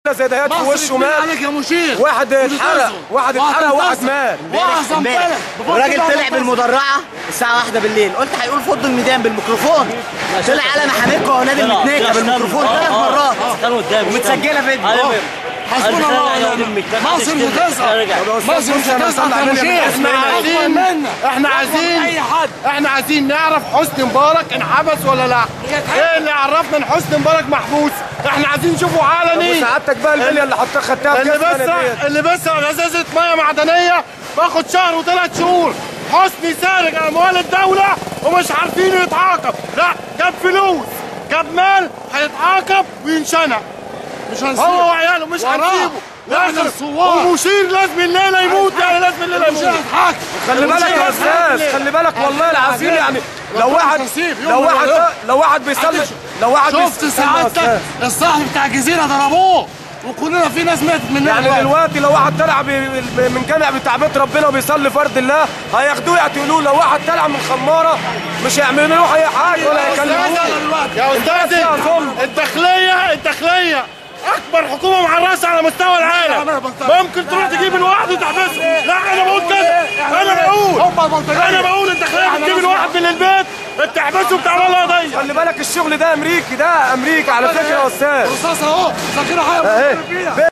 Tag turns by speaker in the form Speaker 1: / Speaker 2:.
Speaker 1: زي دهيات في
Speaker 2: مصر
Speaker 1: وشه
Speaker 2: تبين
Speaker 1: مات
Speaker 2: عليك يا مشير
Speaker 1: واحد اتحرق واحد اتحرق وواحد مات
Speaker 2: واعظم بلد
Speaker 3: الراجل طلع بالمدرعه الساعه واحدة بالليل قلت هيقول فضوا الميدان بالميكروفون طلع على محاميكو ونادي المتنيكه بالميكروفون ثلاث مرات
Speaker 4: كان قدامي
Speaker 3: ومتسجله فيديو
Speaker 2: حسبنا الله ونعم مصر مش هتسقط مصر مش هتسقط يا مشير
Speaker 5: احنا عايزين احنا عايزين
Speaker 2: اي حد
Speaker 5: احنا عايزين نعرف حسني مبارك انحبس ولا لا ايه اللي عرفنا ان حسني مبارك محبوس احنا عايزين نشوفه علني
Speaker 1: سعادتك بقى البليه اللي حطها خدتها في
Speaker 5: اللي
Speaker 1: كاس
Speaker 5: بس
Speaker 1: ديت.
Speaker 5: اللي بس ازازه ميه معدنيه باخد شهر وثلاث شهور حسني سارق اموال الدوله ومش عارفين يتعاقب لا جاب فلوس جاب مال هيتعاقب وينشنق
Speaker 2: مش هنسيب
Speaker 5: هو وعياله مش
Speaker 2: وراه.
Speaker 5: هنسيبه
Speaker 2: واحنا
Speaker 5: لازم
Speaker 2: الثوار.
Speaker 5: ومشير لازم الليله يموت يعني لازم الليله
Speaker 2: مش
Speaker 5: يموت
Speaker 2: هتحاكم
Speaker 1: خلي بالك يا
Speaker 5: مش
Speaker 1: استاذ
Speaker 5: هنسيب.
Speaker 1: خلي بالك والله العظيم يعني لو
Speaker 2: ربنا
Speaker 1: واحد
Speaker 2: مش هيسيب. يوم
Speaker 1: لو
Speaker 2: من
Speaker 1: واحد
Speaker 2: الأيام.
Speaker 1: لو واحد بيسلم لو واحد
Speaker 2: شفت
Speaker 1: بيس-
Speaker 2: سعادتك الصاحب بتاع الجزيره ضربوه وكلنا في ناس ماتت مننا
Speaker 1: يعني
Speaker 2: دلوقتي.
Speaker 1: دلوقتي لو واحد طلع بي- بي- من جامع بتاع بيت ربنا وبيصلي فرض الله هياخدوه يقتلوه لو واحد طلع من خماره مش هيعملوا له اي حاجه ولا يكلموه
Speaker 5: يا استاذي الداخليه الداخليه اكبر حكومه معرسه على مستوى العالم ممكن تروح تجيب الواحد وتحبسه لا انا بقول كده انا بقول
Speaker 2: هم البلطجيه
Speaker 5: انا بقول الداخليه بتجيب الواحد من البيت بتحبسه بتعمل له قضيه
Speaker 1: خلي بالك الشغل ده امريكي ده امريكا على فكره يا استاذ
Speaker 2: رصاص اهو ذاكره حيه
Speaker 1: اهي
Speaker 2: بنضرب فيها.